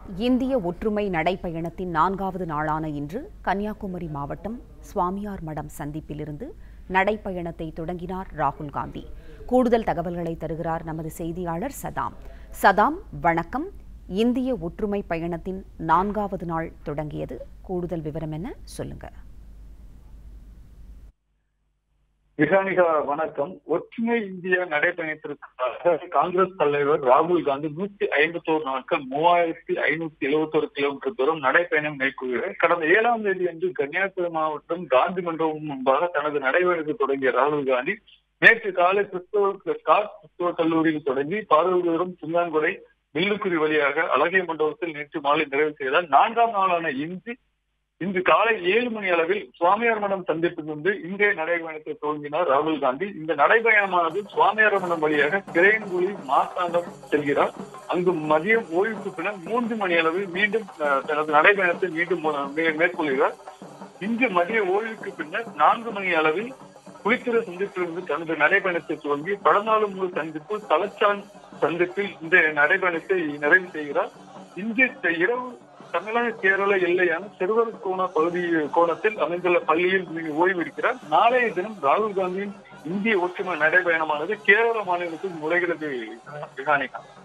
இந்திய ஒற்றுமை நடைப்பயணத்தின் நான்காவது நாளான இன்று கன்னியாகுமரி மாவட்டம் சுவாமியார் மடம் சந்திப்பிலிருந்து நடைப்பயணத்தை தொடங்கினார் ராகுல் காந்தி கூடுதல் தகவல்களை தருகிறார் நமது செய்தியாளர் சதாம் சதாம் வணக்கம் இந்திய ஒற்றுமை பயணத்தின் நான்காவது நாள் தொடங்கியது கூடுதல் விவரம் என்ன சொல்லுங்க விகானிகா வணக்கம் ஒற்றுமை இந்தியா நடைபயணத்திற்காக காங்கிரஸ் தலைவர் ராகுல் காந்தி நூத்தி ஐம்பத்தோரு நாட்கள் மூவாயிரத்தி ஐநூத்தி எழுபத்தோரு கிலோமீட்டர் தூரம் நடைபயணம் மேற்கொள்கிறார் கடந்த ஏழாம் தேதி அன்று கன்னியாகுமரி மாவட்டம் காந்தி மண்டபம் முன்பாக தனது நடைபயணத்தை தொடங்கிய ராகுல் காந்தி நேற்று காலை கிறிஸ்தவ ஸ்காட் கிறிஸ்தவ கல்லூரியில் தொடங்கி பார்வதிபுரம் சுங்கான்குடை வில்லுக்குறி வழியாக அழகிய மண்டபத்தில் நேற்று மாலை நிறைவு செய்தார் நான்காம் நாளான இன்று இன்று காலை ஏழு மணி அளவில் சுவாமியார் மடம் சந்திப்பிலிருந்து இன்றைய நடைபயணத்தை துவங்கினார் ராகுல் காந்தி இந்த நடைபயணமானது சுவாமியார் மடம் வழியாக கிரையன்குழி மார்த்தாண்டம் செல்கிறார் அங்கு மதியம் ஓய்வுக்கு பின்னர் மூன்று மணி அளவில் மீண்டும் அஹ், தனது நடைபயணத்தை மீண்டும் மே- மேற்கொள்கிறார் இன்று மதிய ஓய்வுக்கு பின்னர் நான்கு மணி அளவில் குளித்துறை சந்திப்பிலிருந்து தனது நடைபயணத்தை துவங்கி படநாளும் சந்திப்பு தலச்சான் சந்திப்பில் இந்த நடைபயணத்தை நிறைவு செய்கிறார் இன்று இரவு தமிழக கேரள எல்லையான சிறுவர்கோண பகுதி கோணத்தில் அமைந்துள்ள பள்ளியில் மீ- ஓய்வு இருக்கிறார் நாளைய தினம் ராகுல் காந்தியின் இந்திய ஒற்றுமை நடைபயணமானது கேரள மாநிலத்தில் நுழைகிறது விகானிகா